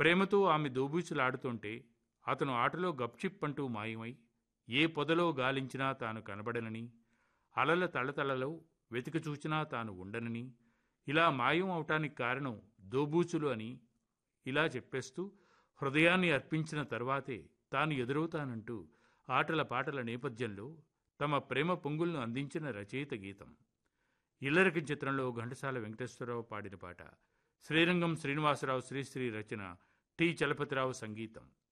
ప్రేమతో ఆమె దోబూచులాడుతుంటే అతను ఆటలో గప్చిప్ అంటూ మాయమై ఏ పొదలో గాలించినా తాను కనబడనని అలల తళతళలో వెతికి చూచినా తాను ఉండనని ఇలా మాయం అవటానికి కారణం దోబూచులు అని ఇలా చెప్పేస్తూ హృదయాన్ని అర్పించిన తర్వాతే తాను ఎదురవుతానంటూ ఆటల పాటల నేపథ్యంలో తమ ప్రేమ పొంగులను అందించిన రచయిత గీతం ఇల్లరికి చిత్రంలో ఘంటసాల వెంకటేశ్వరరావు పాడిన పాట శ్రీరంగం శ్రీనివాసరావు శ్రీశ్రీ రచన టి చలపతిరావు సంగీతం